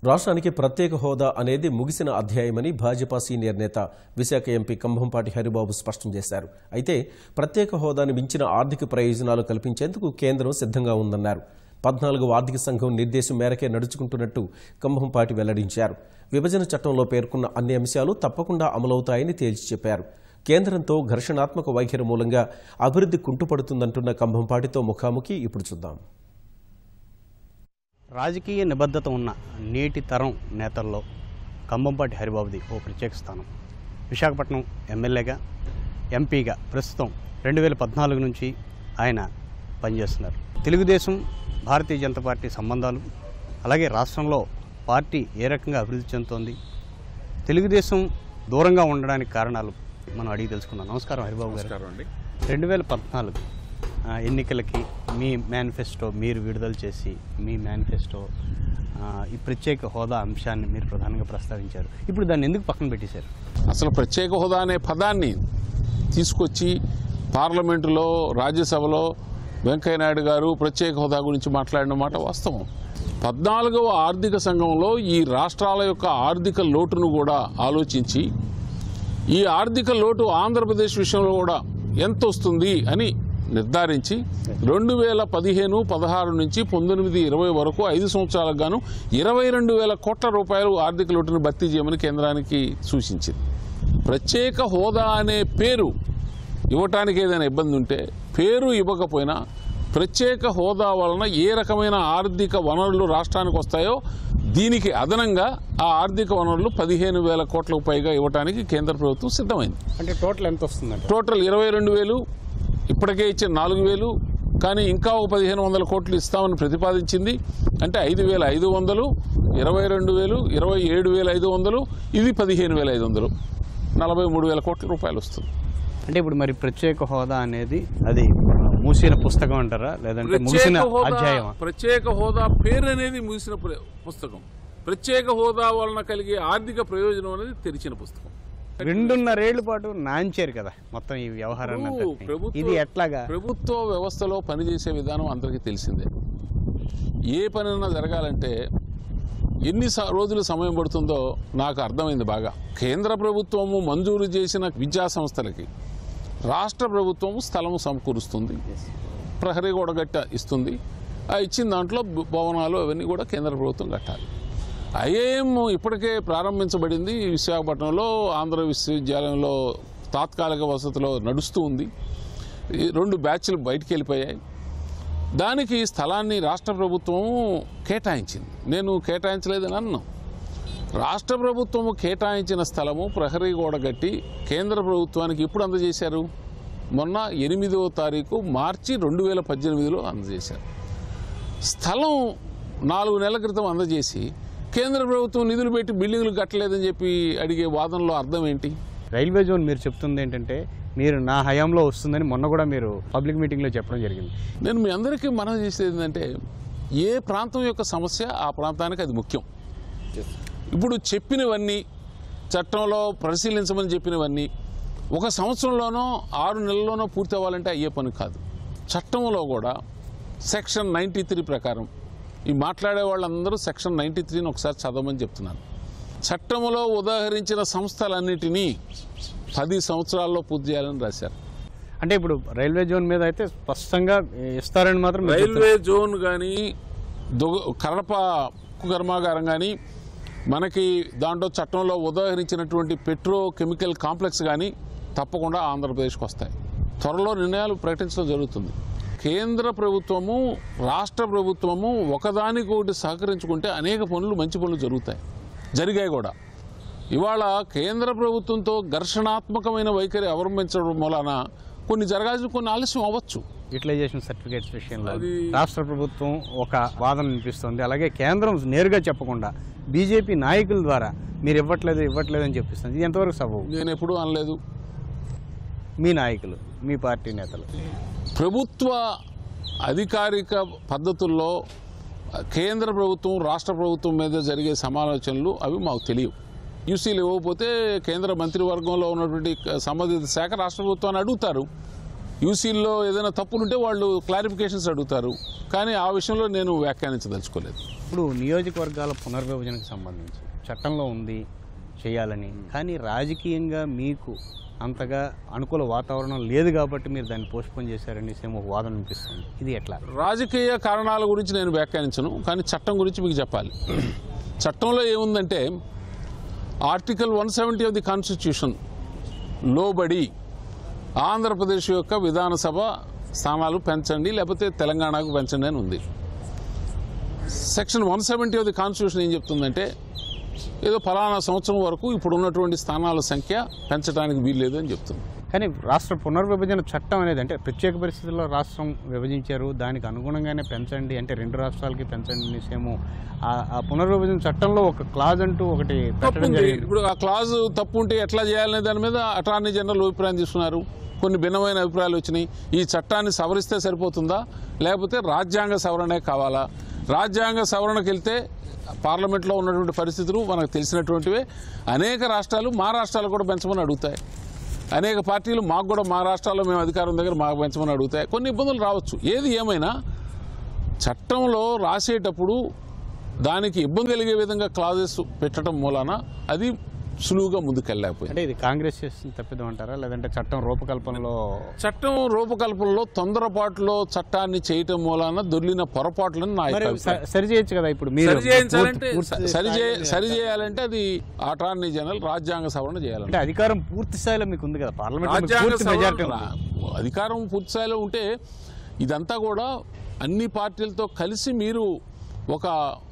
రాష్ట్రానికి ప్రత్యేక హోదా అనేది ముగిసిన అధ్యాయమని భాజపా సీనియర్ నేత విశాఖ ఎంపీ కంభంపాటి హరిబాబు స్పష్టం చేశారు అయితే ప్రత్యేక హోదాను మించిన ఆర్థిక ప్రయోజనాలు కల్పించేందుకు కేంద్రం సిద్ధంగా ఉందన్నారు పద్నాలుగవ ఆర్థిక సంఘం నిర్దేశం మేరకే నడుచుకుంటున్నట్టు కంభంపాటి వెల్లడించారు విభజన చట్టంలో పేర్కొన్న అన్ని అంశాలు తప్పకుండా అమలవుతాయని తేల్చి చెప్పారు కేంద్రంతో ఘర్షణాత్మక వైఖరి మూలంగా అభివృద్ధి కుంటుపడుతుందంటున్న కంభంపాటితో ముఖాముఖి ఇప్పుడు చూద్దాం రాజకీయ నిబద్ధత ఉన్న నేటి తరం నేతల్లో కంబంపాటి హరిబాబుది ఓ ప్రత్యేక స్థానం విశాఖపట్నం ఎమ్మెల్యేగా ఎంపీగా ప్రస్తుతం రెండు వేల పద్నాలుగు నుంచి ఆయన పనిచేస్తున్నారు తెలుగుదేశం భారతీయ జనతా పార్టీ సంబంధాలు అలాగే రాష్ట్రంలో పార్టీ ఏ రకంగా అభివృద్ధి చెందుతోంది తెలుగుదేశం దూరంగా ఉండడానికి కారణాలు మనం అడిగి తెలుసుకుందాం నమస్కారం హరిబాబు గారు నమస్కారం అండి రెండు వేల పద్నాలుగు ఆ, ఎన్నికలకి మీ మేనిఫెస్టో మీరు విడుదల చేసి మీ మేనిఫెస్టో ఆ, ఈ ప్రత్యేక హోదా అంశాన్ని మీరు ప్రధానంగా ప్రస్తావించారు ఇప్పుడు దాన్ని ఎందుకు పక్కన పెట్టేశారు అసలు ప్రత్యేక హోదా అనే పదాన్ని తీసుకొచ్చి పార్లమెంటులో రాజ్యసభలో వెంకయ్యనాయుడు గారు ప్రత్యేక హోదా గురించి మాట్లాడిన మాట వాస్తవం పద్నాలుగవ ఆర్థిక సంఘంలో ఈ రాష్ట్రాల యొక్క ఆర్థిక లోటును కూడా ఆలోచించి ఈ ఆర్థిక లోటు ఆంధ్రప్రదేశ్ విషయంలో కూడా ఎంత వస్తుంది అని నిర్ధారించి రెండు వేల పదిహేను పదహారు నుంచి పంతొమ్మిది ఇరవై వరకు ఐదు సంవత్సరాలకు గాను ఇరవై రెండు వేల కోట్ల రూపాయలు ఆర్థిక లోటును భర్తీ చేయమని కేంద్రానికి సూచించింది ప్రత్యేక హోదా అనే పేరు ఇవ్వటానికి ఏదైనా ఇబ్బంది ఉంటే పేరు ఇవ్వకపోయినా ప్రత్యేక హోదా వలన ఏ రకమైన ఆర్థిక వనరులు రాష్ట్రానికి వస్తాయో దీనికి అదనంగా ఆ ఆర్థిక వనరులు పదిహేను వేల కోట్లకు పైగా ఇవ్వటానికి కేంద్ర ప్రభుత్వం సిద్ధమైంది అంటే టోటల్ ఎంత వస్తుందంటే టోటల్ ఇరవై రెండు వేలు ఇప్పటికే ఇచ్చిన నాలుగు వేలు కానీ ఇంకా ఒక పదిహేను వందల కోట్లు ఇస్తామని ప్రతిపాదించింది అంటే ఐదు వేల ఐదు వందలు ఇరవై రెండు వేలు ఇరవై ఏడు వేల ఐదు వందలు ఇది పదిహేను వేల ఐదు వందలు నలభై మూడు వేల కోట్ల రూపాయలు వస్తుంది అంటే ఇప్పుడు మరి ప్రత్యేక హోదా అనేది అది ఆ, మూసిన పుస్తకం అంటారా లేదంటే ముగిసిన ప్రత్యేక హోదా అధ్యాయమా ప్రత్యేక హోదా పేరు అనేది ముగిసిన ప్ర- పుస్తకం ప్రత్యేక హోదా వలన కలిగే ఆర్థిక ప్రయోజనం అనేది తెరిచిన పుస్తకం రెండున్నరేళ్ల పాటు నాంచారు కదా మొత్తం ఈ వ్యవహారాన్ని ఇప్పుడు అంతటినీ. ప్రభుత్వ- ఇది ఎట్లాగా ప్రభుత్వ వ్యవస్థలో పనిచేసే విధానం అందరికీ తెలిసిందే ఏ పనైనా జరగాలంటే ఎన్ని స- రోజులు సమయం పడుతుందో నాకు అర్థమైంది బాగా కేంద్ర ప్రభుత్వము మంజూరు చేసిన విద్యా సంస్థలకి రాష్ట్ర ప్రభుత్వము స్థలము సమకూరుస్తుంది ప్రహరీ కూడా గట్ట ఇస్తుంది ఆ ఇచ్చిన దాంట్లో భ- భవనాలు అవన్నీ కూడా కేంద్ర ప్రభుత్వం కట్టాలి ఐఏఎం ఇప్పటికే ప్రారంభించబడింది విశాఖపట్నంలో ఆంధ్ర విశ్వవిద్యాలయంలో తాత్కాలిక వసతిలో నడుస్తూ ఉంది ఈ రెండు బ్యాచ్లు బయటికి వెళ్ళిపోయాయి దానికి స్థలాన్ని రాష్ట్ర ప్రభుత్వం కేటాయించింది నేను కేటాయించలేదని అన్నాను రాష్ట్ర ప్రభుత్వము కేటాయించిన స్థలము ప్రహరీ గోడ కట్టి కేంద్ర ప్రభుత్వానికి ఎప్పుడు అందజేశారు మొన్న ఎనిమిదవ తారీఖు మార్చి రెండు వేల పద్దెనిమిదిలో అందజేశారు స్థలం నాలుగు నెలల క్రితం అందజేసి కేంద్ర ప్రభుత్వం నిధులు పెట్టి బిల్డింగ్లు కట్టలేదని చెప్పి అడిగే వాదనలో అర్థం ఏంటి రైల్వే జోన్ మీరు చెప్తుంది ఏంటంటే మీరు నా హయాంలో వస్తుందని మొన్న కూడా మీరు పబ్లిక్ మీటింగ్లో చెప్పడం జరిగింది నేను మీ అందరికీ మనం చేసేది ఏంటంటే ఏ ప్రాంతం యొక్క సమస్య ఆ ప్రాంతానికి అది ముఖ్యం ఇప్పుడు చెప్పినవన్నీ చట్టంలో పరిశీలించమని చెప్పినవన్నీ ఒక సంవత్సరంలోనో ఆరు నెలల్లోనో పూర్తి అవ్వాలంటే అయ్యే పని కాదు చట్టంలో కూడా సెక్షన్ నైంటీ త్రీ ప్రకారం ఈ మాట్లాడే వాళ్ళందరూ సెక్షన్ నైంటీ త్రీని ఒకసారి చదవమని చెప్తున్నాను చట్టంలో ఉదాహరించిన సంస్థలన్నిటినీ పది సంవత్సరాల్లో పూర్తి చేయాలని రాశారు అంటే ఇప్పుడు రైల్వే జోన్ మీద అయితే స్పష్టంగా ఇస్తారని మాత్రం మీరు చెప్తున్నారు. రైల్వే జోన్ కానీ దొగ కడప ఉక్కు కర్మాగారం కానీ మనకి దాంట్లో చట్టంలో ఉదాహరించినటువంటి పెట్రో కెమికల్ కాంప్లెక్స్ కానీ తప్పకుండా ఆంధ్రప్రదేశ్కి వస్తాయి త్వరలో నిర్ణయాలు ప్రకటించడం జరుగుతుంది కేంద్ర ప్రభుత్వము రాష్ట్ర ప్రభుత్వము ఒకదానికొకటి సహకరించుకుంటే అనేక పనులు మంచి పనులు జరుగుతాయి జరిగాయి కూడా ఇవాళ కేంద్ర ప్రభుత్వంతో ఘర్షణాత్మకమైన వైఖరి అవలంబించడం మూలాన కొన్ని జరగాల్సిన కొన్ని ఆలస్యం అవ్వచ్చు యూటిలైజేషన్ సర్టిఫికేట్స్ విషయంలో అది- రాష్ట్ర ప్రభుత్వం ఒక వాదన వినిపిస్తుంది అలాగే కేంద్రం నేరుగా చెప్పకుండా బీజేపీ నాయకుల ద్వారా మీరు ఇవ్వట్లేదు ఇవ్వట్లేదు అని చెప్పిస్తుంది ఇది ఎంతవరకు సబబు నేను ఎప్పుడూ అనలేదు మీ నాయకులు మీ పార్టీ నేతలు ప్రభుత్వ అధికారిక పద్ధతుల్లో కేంద్ర ప్రభుత్వం రాష్ట్ర ప్రభుత్వం మీద జరిగే సమాలోచనలు అవి మాకు తెలియవు యూసీలు ఇవ్వకపోతే కేంద్ర మంత్రివర్గంలో ఉన్నటువంటి సంబంధిత శాఖ రాష్ట్ర ప్రభుత్వాన్ని అడుగుతారు యూసీల్లో ఏదైనా తప్పులుంటే వాళ్ళు క్లారిఫికేషన్స్ అడుగుతారు కానీ ఆ విషయంలో నేను వ్యాఖ్యానించదలుచుకోలేదు ఇప్పుడు నియోజకవర్గాల పునర్విభజనకు సంబంధించి చట్టంలో ఉంది చేయాలని కానీ రాజకీయంగా మీకు అంతగా అనుకూల వాతావరణం లేదు కాబట్టి మీరు దాన్ని పోస్ట్పోన్ చేశారని సేమ్ ఒక వాదన అనిపిస్తుంది ఇది ఎట్లా రాజకీయ కారణాల గురించి నేను వ్యాఖ్యానించను కానీ చట్టం గురించి మీకు చెప్పాలి చట్టంలో ఏముందంటే article one seventy of the constitution లోబడి ఆంధ్రప్రదేశ్ యొక్క విధానసభ స్థానాలు పెంచండి లేకపోతే తెలంగాణకు పెంచండి అని ఉంది section one seventy of the constitution ఏం చెప్తుందంటే ఏదో ఫలానా సంవత్సరం వరకు ఇప్పుడు ఉన్నటువంటి స్థానాల సంఖ్య పెంచడానికి వీల్లేదు అని చెప్తుంది కానీ రాష్ట్ర పునర్విభజన చట్టం అనేది అంటే ప్రత్యేక పరిస్థితుల్లో రాష్ట్రం విభజించారు దానికి అనుగుణంగానే పెంచండి అంటే రెండు రాష్ట్రాలకి పెంచండి అనేసేమో ఆ- ఆ పునర్విభజన చట్టంలో ఒక క్లాజ్ అంటూ ఒకటి తప్పు పెట్టడం ఉంది జరిగింది ఇప్పుడు ఆ క్లాజ్ తప్పు ఉంటే ఎట్లా చేయాలనే దాని మీద అటార్నీ జనరల్ అభిప్రాయం తీసుకున్నారు కొన్ని భిన్నమైన అభిప్రాయాలు వచ్చినాయి ఈ చట్టాన్ని సవరిస్తే సరిపోతుందా లేకపోతే రాజ్యాంగ సవరణే కావాలా రాజ్యాంగ సవరణకి వెళ్తే పార్లమెంట్లో ఉన్నటువంటి పరిస్థితులు మనకు తెలిసినటువంటివే అనేక రాష్ట్రాలు మా రాష్ట్రాలు కూడా పెంచమని అడుగుతాయి అనేక పార్టీలు మాకు కూడా మా రాష్ట్రాల్లో మేము అధికారం దగ్గర మాకు పెంచమని అడుగుతాయి కొన్ని ఇబ్బందులు రావచ్చు ఏది ఏమైనా చట్టంలో రాసేటప్పుడు దానికి ఇబ్బంది కలిగే విధంగా క్లాజెస్ పెట్టడం మూలాన అది సులువుగా ముందుకెళ్ళలేకపోయింది అంటే ఇది కాంగ్రెస్ చేసిన తప్పిదం అంటారా లేదంటే చట్టం రూపకల్పనలో చట్టం రూపకల్పనలో తొందరపాటులో చట్టాన్ని చేయటం మూలాన దొర్లిన పొరపాట్లను నా యొక్క మరి అభిప్రాయం. స- సరి చేయొచ్చు కదా ఇప్పుడు మీరు సరి చేయించాలంటే పూర్తి- పూర్తి సరి స్థాయిలో చేయ సరి చేయాలంటే అది అటార్నీ జనరల్ రాజ్యాంగ సవరణ చేయాలంటే అంటే అధికారం పూర్తి స్థాయిలో మీకు ఉంది కదా పార్లమెంట్ రాజ్యాంగ పూర్తి మెజారిటీ సవరణ ఉంది అధికారం పూర్తి స్థాయిలో ఉంటే ఇదంతా కూడా అన్ని పార్టీలతో కలిసి మీరు ఒక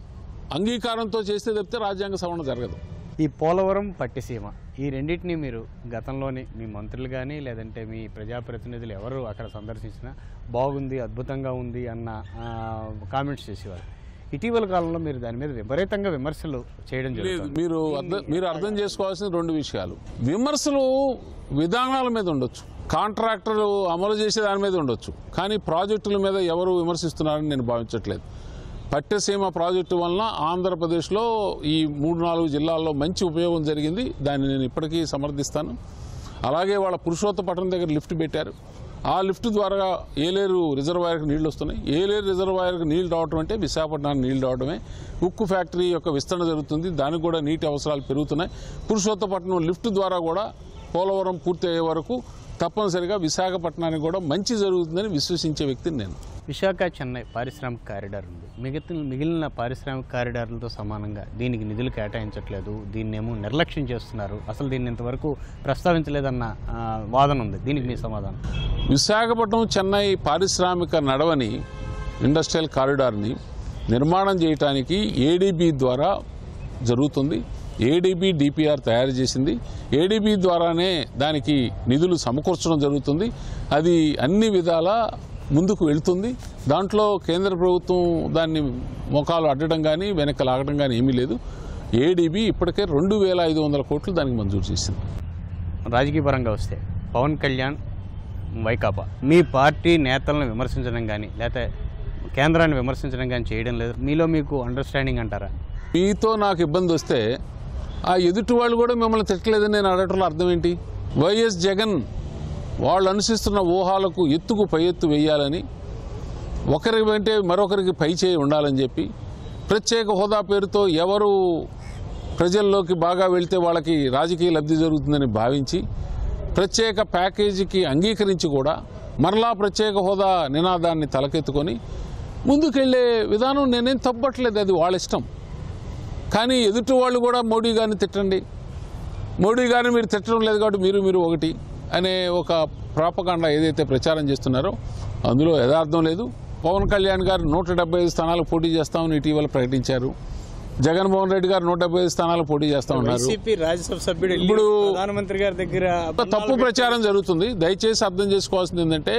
అంగీకారంతో చేస్తే తప్పితే రాజ్యాంగ సవరణ జరగదు ఈ పోలవరం పట్టిసీమ ఈ రెండింటిని మీరు గతంలోని మీ మంత్రులు కానీ లేదంటే మీ ప్రజాప్రతినిధులు ఎవరు అక్కడ సందర్శించినా బాగుంది అద్భుతంగా ఉంది అన్న కామెంట్స్ చేసేవారు ఇటీవల కాలంలో మీరు దాని మీద విపరీతంగా విమర్శలు చేయడం లేదు జరుగుతుంది మీరు అర్థం మీరు అర్థం చేసుకోవాల్సిన రెండు విషయాలు విమర్శలు విధానాల మీద ఉండొచ్చు కాంట్రాక్టర్లు అమలు చేసే దాని మీద ఉండొచ్చు కానీ ప్రాజెక్టుల మీద ఎవరు విమర్శిస్తున్నారని నేను భావించట్లేదు పట్టెసీమ ప్రాజెక్టు వలన ఆంధ్రప్రదేశ్లో ఈ మూడు నాలుగు జిల్లాల్లో మంచి ఉపయోగం జరిగింది దాన్ని నేను ఇప్పటికీ సమర్థిస్తాను అలాగే వాళ్ళ పురుషోత్తపట్నం దగ్గర లిఫ్ట్ పెట్టారు ఆ లిఫ్ట్ ద్వారా ఏలేరు రిజర్వాయర్కి నీళ్లు వస్తున్నాయి ఏలేరు రిజర్వాయర్కి నీళ్లు రావడం అంటే విశాఖపట్నానికి నీళ్లు రావడమే ఉక్కు ఫ్యాక్టరీ యొక్క విస్తరణ జరుగుతుంది దానికి కూడా నీటి అవసరాలు పెరుగుతున్నాయి పురుషోత్తపట్నం లిఫ్ట్ ద్వారా కూడా పోలవరం పూర్తి అయ్యే వరకు తప్పనిసరిగా విశాఖపట్నానికి కూడా మంచి జరుగుతుందని విశ్వసించే వ్యక్తిని నేను విశాఖ చెన్నై పారిశ్రామిక కారిడార్ ఉంది మిగతా మిగిలిన పారిశ్రామిక కారిడార్లతో సమానంగా దీనికి నిధులు కేటాయించట్లేదు దీన్నేమో నిర్లక్ష్యం చేస్తున్నారు అసలు దీన్ని ఇంతవరకు ప్రస్తావించలేదన్న ఆ, వాదన ఉంది దీనికి మీ సమాధానం విశాఖపట్నం చెన్నై పారిశ్రామిక నడవని ఇండస్ట్రియల్ కారిడార్ని నిర్మాణం చేయడానికి ఏడీబీ ద్వారా జరుగుతుంది ఏడీబీ డిపిఆర్ తయారు చేసింది ఏడీబీ ద్వారానే దానికి నిధులు సమకూర్చడం జరుగుతుంది అది అన్ని విధాల ముందుకు వెళ్తుంది దాంట్లో కేంద్ర ప్రభుత్వం దాన్ని మొఖాలు అడ్డడం కానీ వెనక్కి లాగడం కానీ ఏమీ లేదు ఏడీబీ ఇప్పటికే రెండు వేల ఐదు వందల కోట్లు దానికి మంజూరు చేసింది రాజకీయ పరంగా వస్తే పవన్ కళ్యాణ్ వైకాపా మీ పార్టీ నేతలను విమర్శించడం కానీ లేకపోతే కేంద్రాన్ని విమర్శించడం కానీ చేయడం లేదు మీలో మీకు అండర్స్టాండింగ్ అంటారా మీతో నాకు ఇబ్బంది వస్తే ఆ ఎదుటి వాళ్ళు కూడా మిమ్మల్ని తిట్టలేదని నేను అడగటంలో అర్థం ఏంటి వైఎస్ జగన్ వాళ్ళు అనుసరిస్తున్న ఊహాలకు ఎత్తుకు పై ఎత్తు వేయాలని ఒకరి వెంటే మరొకరికి పై చేయి ఉండాలని చెప్పి ప్రత్యేక హోదా పేరుతో ఎవరు ప్రజల్లోకి బాగా వెళ్తే వాళ్ళకి రాజకీయ లబ్ధి జరుగుతుందని భావించి ప్రత్యేక ప్యాకేజీకి అంగీకరించి కూడా మరలా ప్రత్యేక హోదా నినాదాన్ని తలకెత్తుకొని ముందుకెళ్లే విధానం నేనేం తప్పట్లేదు అది వాళ్ళ ఇష్టం కానీ ఎదుటి వాళ్ళు కూడా మోడీ గారిని తిట్టండి మోడీ గారిని మీరు తిట్టడం లేదు కాబట్టి మీరు మీరు ఒకటి అనే ఒక ప్రాపకాండ ఏదైతే ప్రచారం చేస్తున్నారో అందులో యథార్థం లేదు పవన్ కళ్యాణ్ గారు నూట డెబ్బై ఐదు స్థానాలకు పోటీ చేస్తామని ఇటీవల ప్రకటించారు జగన్మోహన్ రెడ్డి గారు నూట డెబ్బై ఐదు స్థానాలకు పోటీ చేస్తా ఉన్నారు వైసీపీ రాజ్యసభ సభ్యుడు వెళ్ళి ఇప్పుడు- ప్రధానమంత్రి గారి దగ్గర ఒక తప్పు ప్రచారం జరుగుతుంది దయచేసి అర్థం చేసుకోవాల్సింది ఏంటంటే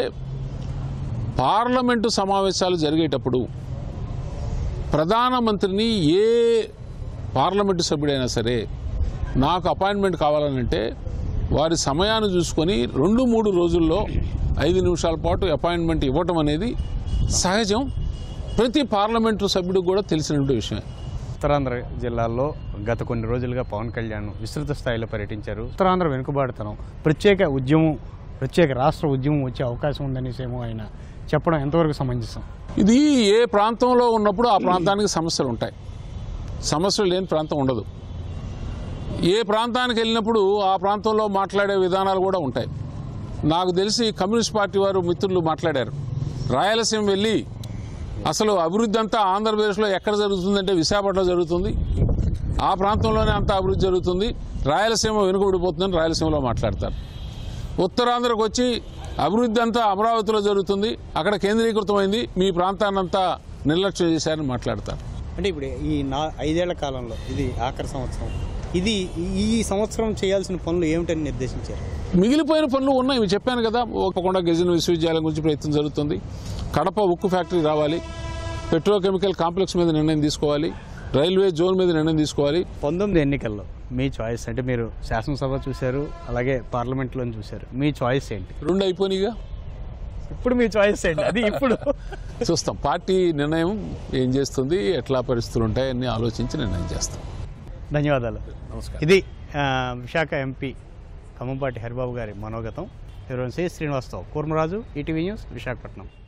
పార్లమెంటు సమావేశాలు జరిగేటప్పుడు ప్రధానమంత్రిని ఏ పార్లమెంటు సభ్యుడైనా సరే నాకు అపాయింట్మెంట్ కావాలనంటే వారి సమయాన్ని చూసుకొని రెండు మూడు రోజుల్లో ఐదు నిమిషాల పాటు అపాయింట్మెంట్ ఇవ్వటం అనేది సహజం ప్రతి పార్లమెంటు సభ్యుడికి కూడా తెలిసినటువంటి విషయమే ఉత్తరాంధ్ర జిల్లాల్లో గత కొన్ని రోజులుగా పవన్ కళ్యాణ్ విస్తృత స్థాయిలో పర్యటించారు ఉత్తరాంధ్ర వెనుకబాటుతనం ప్రత్యేక ఉద్యమం ప్రత్యేక రాష్ట్ర ఉద్యమం వచ్చే అవకాశం ఉందనేసి ఏమో ఆయన చెప్పడం ఎంతవరకు సమంజసం ఇది ఏ ప్రాంతంలో ఉన్నప్పుడు ఆ ప్రాంతానికి సమస్యలు ఉంటాయి సమస్యలు లేని ప్రాంతం ఉండదు ఏ ప్రాంతానికి వెళ్ళినప్పుడు ఆ ప్రాంతంలో మాట్లాడే విధానాలు కూడా ఉంటాయి నాకు తెలిసి కమ్యూనిస్ట్ పార్టీ వారు మిత్రులు మాట్లాడారు రాయలసీమ వెళ్ళి అసలు అభివృద్ధి అంతా ఆంధ్రప్రదేశ్లో ఎక్కడ జరుగుతుందంటే విశాఖపట్నంలో జరుగుతుంది ఆ ప్రాంతంలోనే అంత అభివృద్ధి జరుగుతుంది రాయలసీమ వెనుకబడిపోతుందని రాయలసీమలో మాట్లాడతారు ఉత్తరాంధ్రకు వచ్చి అభివృద్ధి అంతా అమరావతిలో జరుగుతుంది అక్కడ కేంద్రీకృతమైంది మీ ప్రాంతాన్నంతా నిర్లక్ష్యం చేశారని మాట్లాడతారు అంటే ఇప్పుడు ఈ నా ఐదేళ్ల కాలంలో ఇది ఆఖరి సంవత్సరం ఇది ఈ సంవత్సరం చేయాల్సిన పనులు ఏమిటని నిర్దేశించారు మిగిలిపోయిన పనులు ఉన్నాయి ఇవి చెప్పాను కదా ఒక్కకుండా గిరిజన విశ్వవిద్యాలయం గురించి ప్రయత్నం జరుగుతుంది కడప ఉక్కు ఫ్యాక్టరీ రావాలి పెట్రోకెమికల్ కాంప్లెక్స్ మీద నిర్ణయం తీసుకోవాలి రైల్వే జోన్ మీద నిర్ణయం తీసుకోవాలి పంతొమ్మిది ఎన్నికల్లో మీ చాయిస్ అంటే మీరు శాసనసభ చూశారు అలాగే పార్లమెంట్లో చూశారు మీ చాయిస్ ఏంటి రెండు అయిపోయినాయిగా ఇప్పుడు మీ చాయిస్ ఏంటి అది ఇప్పుడు చూస్తాం పార్టీ నిర్ణయం ఏం చేస్తుంది ఎట్లా పరిస్థితులు ఉంటాయి అన్ని ఆలోచించి నిర్ణయం చేస్తాం ధన్యవాదాలు ఇది ఆ, విశాఖ ఎంపీ ఖమ్మంపాటి హరిబాబు గారి మనోగతం ఎవరు శ్రీనివాసరావు కూర్మరాజు ఈటీవీ న్యూస్ విశాఖపట్నం